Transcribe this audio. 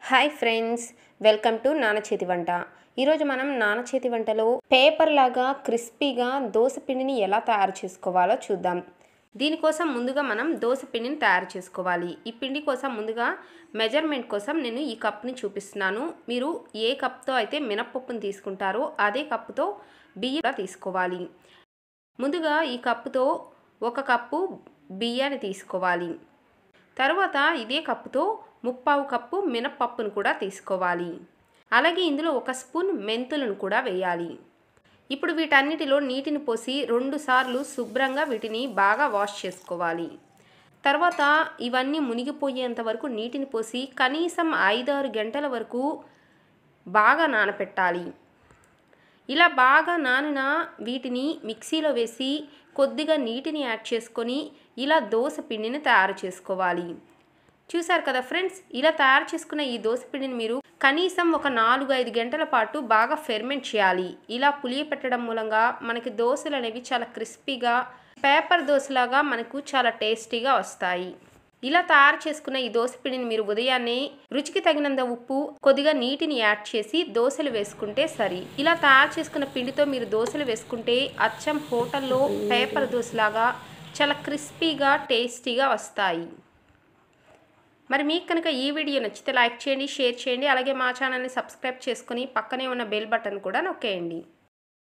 hi friends welcome to నాన్న చేతి వంట ఈరోజు మనం నాన్న చేతి వంటలో పేపర్ లాగా క్రిస్పీగా దోశ పిండిని ఎలా తయారు చేసుకోవాలో చూద్దాం దీనికోసం ముందుగా మనం దోశ పిండిని తయారు చేసుకోవాలి ఈ పిండి కోసం ముందుగా మెజర్మెంట్ కోసం నేను ఈ కప్ని చూపిస్తున్నాను మీరు ఏ కప్తో అయితే మినప్పప్పుని తీసుకుంటారో అదే కప్పుతో బియ్యం తీసుకోవాలి ముందుగా ఈ కప్పుతో ఒక కప్పు బియ్యాన్ని తీసుకోవాలి తర్వాత ఇదే కప్పుతో ముప్పావు కప్పు మినప్పప్పును కూడా తీసుకోవాలి అలాగే ఇందులో ఒక స్పూన్ మెంతులను కూడా వేయాలి ఇప్పుడు వీటన్నిటిలో నీటిని పోసి రెండు సార్లు శుభ్రంగా వీటిని బాగా వాష్ చేసుకోవాలి తర్వాత ఇవన్నీ మునిగిపోయేంత వరకు నీటిని పోసి కనీసం ఐదారు గంటల వరకు బాగా నానపెట్టాలి ఇలా బాగా నానిన వీటిని మిక్సీలో వేసి కొద్దిగా నీటిని యాడ్ చేసుకొని ఇలా దోశ పిండిని తయారు చేసుకోవాలి చూసారు కదా ఫ్రెండ్స్ ఇలా తయారు చేసుకున్న ఈ దోశ పిండిని మీరు కనీసం ఒక నాలుగు ఐదు గంటల పాటు బాగా ఫెర్మెంట్ చేయాలి ఇలా పులియ పెట్టడం మూలంగా మనకి దోశలు అనేవి చాలా క్రిస్పీగా పేపర్ దోశలాగా మనకు చాలా టేస్టీగా వస్తాయి ఇలా తయారు చేసుకున్న ఈ దోశ పిండిని మీరు ఉదయాన్నే రుచికి తగినంత ఉప్పు కొద్దిగా నీటిని యాడ్ చేసి దోశలు వేసుకుంటే సరి ఇలా తయారు చేసుకున్న పిండితో మీరు దోశలు వేసుకుంటే అచ్చం హోటల్లో పేపర్ దోశలాగా చాలా క్రిస్పీగా టేస్టీగా వస్తాయి మరి మీకు కనుక ఈ వీడియో నచ్చితే లైక్ చేయండి షేర్ చేయండి అలాగే మా ఛానల్ని సబ్స్క్రైబ్ చేసుకుని పక్కనే ఉన్న బెల్ బటన్ కూడా నొక్కేయండి